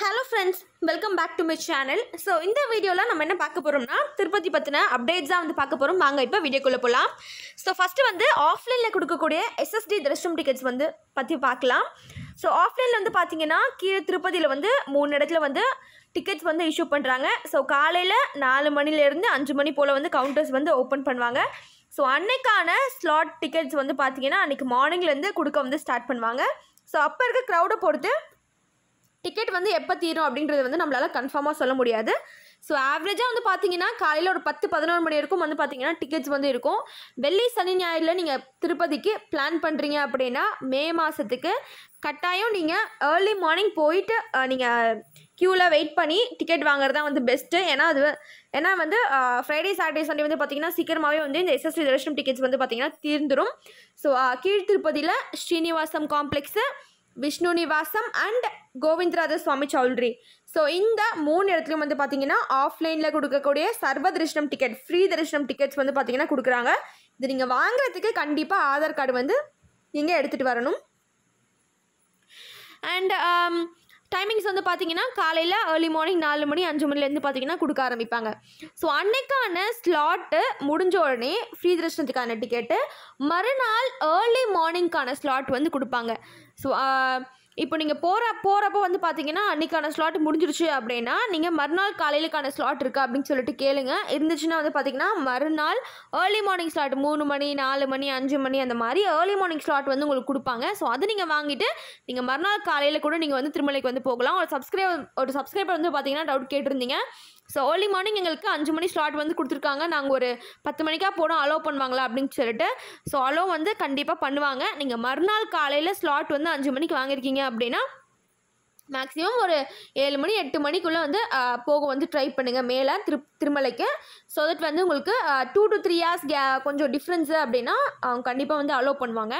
hello friends welcome back to my channel so இந்த வீடியோவில் நம்ம என்ன பார்க்க போகிறோம்னா திருப்பதி பற்றின அப்டேட்ஸ் தான் வந்து பார்க்க போகிறோம் வாங்க இப்போ வீடியோக்குள்ளே போகலாம் ஸோ ஃபஸ்ட்டு வந்து ஆஃப்லைனில் கொடுக்கக்கூடிய எஸ்எஸ்டி தரிசனம் டிக்கெட்ஸ் வந்து பற்றி பார்க்கலாம் ஸோ ஆஃப்லைனில் வந்து பார்த்தீங்கன்னா கீழே திருப்பதியில் வந்து மூணு இடத்துல வந்து டிக்கெட்ஸ் வந்து இஷ்யூ பண்ணுறாங்க ஸோ காலையில் நாலு மணிலேருந்து அஞ்சு மணி போல் வந்து கவுண்டர்ஸ் வந்து ஓப்பன் பண்ணுவாங்க ஸோ அன்னைக்கான ஸ்லாட் டிக்கெட்ஸ் வந்து பார்த்தீங்கன்னா அன்றைக்கி மார்னிங்லேருந்து கொடுக்க வந்து ஸ்டார்ட் பண்ணுவாங்க ஸோ அப்போ இருக்க க்ரௌடை பொறுத்து டிக்கெட் வந்து எப்போ தீரும் அப்படின்றது வந்து நம்மளால் கன்ஃபார்மாக சொல்ல முடியாது ஸோ ஆவரேஜாக வந்து பார்த்தீங்கன்னா காலையில் ஒரு பத்து பதினோரு மணி வரைக்கும் வந்து பார்த்தீங்கன்னா டிக்கெட்ஸ் வந்து இருக்கும் வெள்ளி சனி ஞாயிறில் நீங்கள் திருப்பதிக்கு பிளான் பண்ணுறீங்க அப்படின்னா மே மாதத்துக்கு கட்டாயம் நீங்கள் ஏர்லி மார்னிங் போயிட்டு நீங்கள் க்யூவில் வெயிட் பண்ணி டிக்கெட் வாங்குறது தான் வந்து பெஸ்ட்டு ஏன்னா அது ஏன்னா வந்து ஃப்ரைடே சாட்டர்டே சண்டே வந்து பார்த்தீங்கன்னா சீக்கிரமாகவே வந்து இந்த எஸ்எஸ்டி தர்ஷனம் டிக்கெட்ஸ் வந்து பார்த்தீங்கன்னா தீர்ந்துடும் ஸோ கீழ் திருப்பதியில் Srinivasam complex Vishnu Nivasam and Govindaraja Swamy choultry so இந்த மூணு இடத்துலையும் வந்து பார்த்தீங்கன்னா ஆஃப்லைனில் கொடுக்கக்கூடிய சர்வ தரிசனம் டிக்கெட் ஃப்ரீ தரிசனம் டிக்கெட்ஸ் வந்து பார்த்தீங்கன்னா கொடுக்குறாங்க இது நீங்கள் வாங்குறதுக்கு கண்டிப்பாக ஆதார் கார்டு வந்து நீங்கள் எடுத்துகிட்டு வரணும் அண்ட் டைமிங்ஸ் வந்து பார்த்தீங்கன்னா காலையில் ஏர்லி மார்னிங் நாலு மணி அஞ்சு மணிலேருந்து பார்த்தீங்கன்னா கொடுக்க ஆரம்பிப்பாங்க ஸோ அன்னைக்கான ஸ்லாட்டு முடிஞ்ச உடனே ஃப்ரீ தரிசனத்துக்கான டிக்கெட்டு மறுநாள் ஏர்லி மார்னிங்க்கான ஸ்லாட் வந்து கொடுப்பாங்க ஸோ இப்போ நீங்கள் போகிற போகிறப்போ வந்து பார்த்தீங்கன்னா அன்றைக்கான ஸ்லாட் முடிஞ்சிருச்சு அப்படின்னா நீங்கள் மறுநாள் காலையிலுக்கான ஸ்லாட் இருக்கா அப்படின்னு சொல்லிட்டு கேளுங்க இருந்துச்சுன்னா வந்து பார்த்தீங்கன்னா மறுநாள் ஏர்லி மார்னிங் ஸ்லாட் மூணு மணி நாலு மணி அஞ்சு மணி அந்த மாதிரி ஏர்லி மார்னிங் ஸ்லாட் வந்து உங்களுக்கு கொடுப்பாங்க ஸோ அது நீங்கள் வாங்கிட்டு நீங்கள் மறுநாள் காலையில் கூட நீங்கள் வந்து திருமலைக்கு வந்து போகலாம் ஒரு சப்ஸ்கிரைபர் ஒரு சப்ஸ்கிரைபர் வந்து பார்த்தீங்கன்னா டவுட் கேட்டிருந்தீங்க ஸோ ஏர்லி மார்னிங் எங்களுக்கு அஞ்சு மணி ஸ்லாட் வந்து கொடுத்துருக்காங்க நாங்கள் ஒரு பத்து மணிக்காக போனோம் அலோவ் பண்ணுவாங்களா அப்படின்னு சொல்லிட்டு ஸோ அலோவ் வந்து கண்டிப்பாக பண்ணுவாங்க நீங்கள் மறுநாள் காலையில் ஸ்லாட் வந்து அஞ்சு மணிக்கு வாங்கியிருக்கீங்க அப்படின்னா மேக்ஸிமம் ஒரு ஏழு மணி எட்டு மணிக்குள்ளே வந்து போக வந்து ட்ரை பண்ணுங்கள் மேலே திரு திருமலைக்கு ஸோ தட் வந்து உங்களுக்கு டூ டு த்ரீ ஹார்ஸ் கே கொஞ்சம் டிஃப்ரென்ஸு அப்படின்னா அவங்க கண்டிப்பாக வந்து அலோவ் பண்ணுவாங்க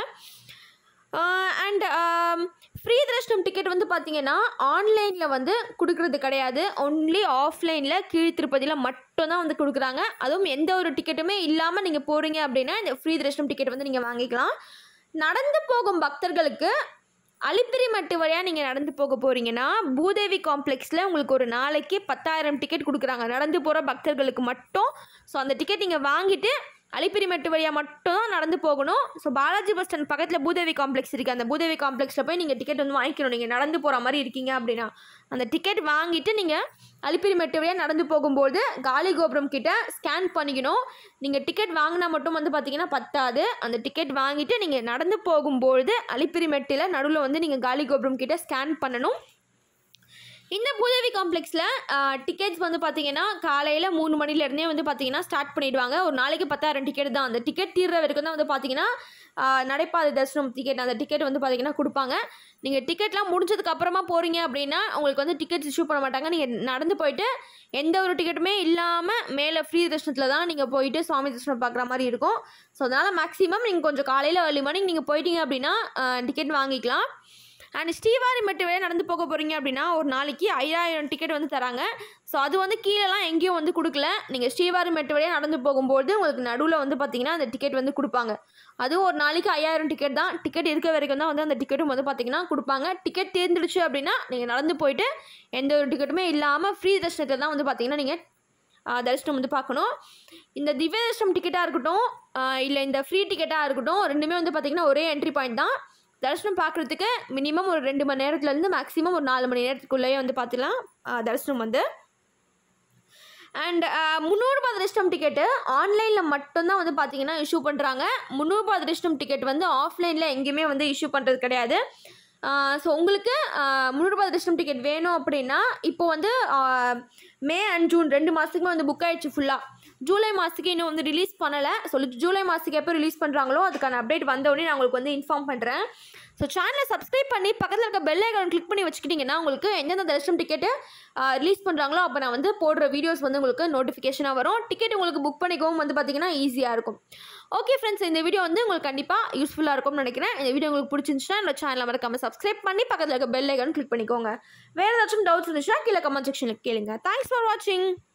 அண்ட் ஃப்ரீ தர்ஷனம் டிக்கெட் வந்து பார்த்தீங்கன்னா ஆன்லைனில் வந்து கொடுக்குறது கிடையாது ஒன்லி ஆஃப்லைனில் கீழ் திருப்பதியில் மட்டும்தான் வந்து கொடுக்குறாங்க அதுவும் எந்த ஒரு டிக்கெட்டுமே இல்லாமல் நீங்கள் போகிறீங்க அப்படின்னா இந்த ஃப்ரீ தர்ஷனம் டிக்கெட் வந்து நீங்கள் வாங்கிக்கலாம் நடந்து போகும் பக்தர்களுக்கு அலிப்பிரி மட்டு வழியாக நீங்கள் நடந்து போக போகிறீங்கன்னா பூதேவி காம்ப்ளெக்ஸில் உங்களுக்கு ஒரு நாளைக்கு பத்தாயிரம் டிக்கெட் கொடுக்குறாங்க நடந்து போகிற பக்தர்களுக்கு மட்டும் ஸோ அந்த டிக்கெட் நீங்கள் வாங்கிட்டு அலிப்பிரிமெட்டு வழியாக மட்டும் தான் நடந்து போகணும் ஸோ பாலாஜி பஸ் ஸ்டாண்ட் பக்கத்தில் பூதேவி காம்ப்ளெக்ஸ் இருக்குது அந்த பூதேவி காம்ப்ளெக்ஸில் போய் நீங்கள் டிக்கெட் வந்து வாங்கிக்கணும் நீங்கள் நடந்து போகிற மாதிரி இருக்கீங்க அப்படின்னா அந்த டிக்கெட் வாங்கிட்டு நீங்கள் அலிப்பிரிமெட்டு வழியாக நடந்து போகும்போது காலி கோபுரம் கிட்ட ஸ்கேன் பண்ணிக்கணும் நீங்கள் டிக்கெட் வாங்கினா மட்டும் வந்து பார்த்தீங்கன்னா பத்தாது அந்த டிக்கெட் வாங்கிட்டு நீங்கள் நடந்து போகும்பொழுது அலிப்பிரிமெட்டில் நடுவில் வந்து நீங்கள் காலி கோபுரம் கிட்ட ஸ்கேன் பண்ணணும் இந்த பூதேவி காம்ப்ளெக்ஸில் டிக்கெட்ஸ் வந்து பார்த்தீங்கன்னா காலையில் மூணு மணிலேருந்தே வந்து பார்த்தீங்கன்னா ஸ்டார்ட் பண்ணிவிடுவாங்க ஒரு நாளைக்கு பத்தாயிரம் டிக்கெட் தான் அந்த டிக்கெட் தீர்ற வரைக்கும் தான் வந்து பார்த்தீங்கன்னா நடைபாதை தரிசனம் டிக்கெட் அந்த டிக்கெட் வந்து பார்த்தீங்கன்னா கொடுப்பாங்க நீங்கள் டிக்கெட்லாம் முடிஞ்சதுக்கு அப்புறமா போகிறீங்க அப்படின்னா உங்களுக்கு வந்து டிக்கெட் இஷ்யூ பண்ண மாட்டாங்க நீங்கள் நடந்து போயிட்டு எந்த ஒரு டிக்கெட்டுமே இல்லாமல் மேலே ஃப்ரீ தரிசனத்தில் தான் நீங்கள் போயிட்டு சுவாமி தரிசனம் பார்க்குற மாதிரி இருக்கும் ஸோ அதனால் மேக்ஸிமம் நீங்கள் கொஞ்சம் காலையில் ஏர்லி மார்னிங் நீங்கள் போயிட்டீங்க அப்படின்னா டிக்கெட் வாங்கிக்கலாம் அண்ட் ஸ்ரீவாரி மட்டும் வழியாக நடந்து போக போகிறீங்க அப்படின்னா ஒரு நாளைக்கு ஐயாயிரம் டிக்கெட் வந்து தராங்க ஸோ அது வந்து கீழெல்லாம் எங்கேயும் வந்து கொடுக்கல நீங்கள் ஸ்ரீவாரி மெட்டு வழியாக நடந்து போகும்போது உங்களுக்கு நடுவில் வந்து பார்த்தீங்கன்னா அந்த டிக்கெட் வந்து கொடுப்பாங்க அதுவும் ஒரு நாளைக்கு ஐயாயிரம் டிக்கெட் தான் டிக்கெட் இருக்க வரைக்கும் தான் வந்து அந்த டிக்கெட்டும் வந்து பார்த்தீங்கன்னா கொடுப்பாங்க டிக்கெட் தேர்ந்துடுச்சு அப்படின்னா நீங்கள் நடந்து போயிட்டு எந்த ஒரு டிக்கெட்டுமே இல்லாமல் ஃப்ரீ தர்ஷனத்தில் தான் வந்து பார்த்தீங்கன்னா நீங்கள் தரிசனம் வந்து பார்க்கணும் இந்த திவ்ய தர்ஷனம் டிக்கெட்டாக இருக்கட்டும் இல்லை இந்த ஃப்ரீ டிக்கெட்டாக இருக்கட்டும் ரெண்டுமே வந்து பார்த்திங்கன்னா ஒரே என்ட்ரி பாயிண்ட் தான் தரிசனம் பார்க்குறதுக்கு மினிமம் ஒரு ரெண்டு மணி நேரத்துலேருந்து மேக்ஸிமம் ஒரு நாலு மணி நேரத்துக்குள்ளேயே வந்து பார்த்துலாம் தரிசனம் வந்து அண்ட் முந்நூறுபா தரிசனம் டிக்கெட்டு ஆன்லைனில் மட்டும்தான் வந்து பார்த்தீங்கன்னா இஷ்யூ பண்ணுறாங்க முந்நூறுபா தரிசனம் டிக்கெட் வந்து ஆஃப்லைனில் எங்கேயுமே வந்து இஷ்யூ பண்ணுறது கிடையாது ஸோ உங்களுக்கு முந்நூறுபா தரிசனம் டிக்கெட் வேணும் அப்படின்னா இப்போ வந்து மே அண்ட் ஜூன் ரெண்டு மாதத்துக்குமே வந்து புக் ஆகிடுச்சு ஃபுல்லாக ஜூலை மாதத்துக்கு இன்னும் வந்து ரிலீஸ் பண்ணலை சொல்லி ஜூலை மாதத்துக்கு எப்போ ரிலீஸ் பண்ணுறாங்களோ அதுக்கான அப்டேட் வந்தோடனே நான் உங்களுக்கு வந்து இன்ஃபார்ம் பண்ணுறேன் ஸோ சேனலை சப்ஸ்கிரைப் பண்ணி பக்கத்தில் இருக்க பெல் ஐக்கான் கிளிக் பண்ணி வச்சுக்கிட்டிங்கன்னா உங்களுக்கு எந்தெந்த தரிசனம் டிக்கெட்டு ரிலீஸ் பண்ணுறாங்களோ அப்போ நான் வந்து போடுற வீடியோஸ் வந்து உங்களுக்கு நோட்டிஃபிகேஷனாக வரும் டிக்கெட் உங்களுக்கு புக் பண்ணிக்கவும் வந்து பார்த்திங்கன்னா ஈஸியாக இருக்கும் ஓகே ஃப்ரெண்ட்ஸ் இந்த வீடியோ வந்து உங்களுக்கு கண்டிப்பாக யூஸ்ஃபுல்லாக இருக்கும்னு நினைக்கிறேன் இந்த வீடியோ உங்களுக்கு பிடிச்சிருந்துச்சுன்னா என்னோட சேனலை மறக்காமல் சப்ஸ்கிரைப் பண்ணி பக்கத்தில் இருக்க பெல் ஐக்கான் கிளிக் பண்ணிக்கோங்க வேறு ஏதாச்சும் டவுட்ஸ் இருந்துச்சுன்னா கீழே கமெண்ட் செக்ஷனில் கேளுங்க தேங்க்ஸ் ஃபார் வாட்சிங்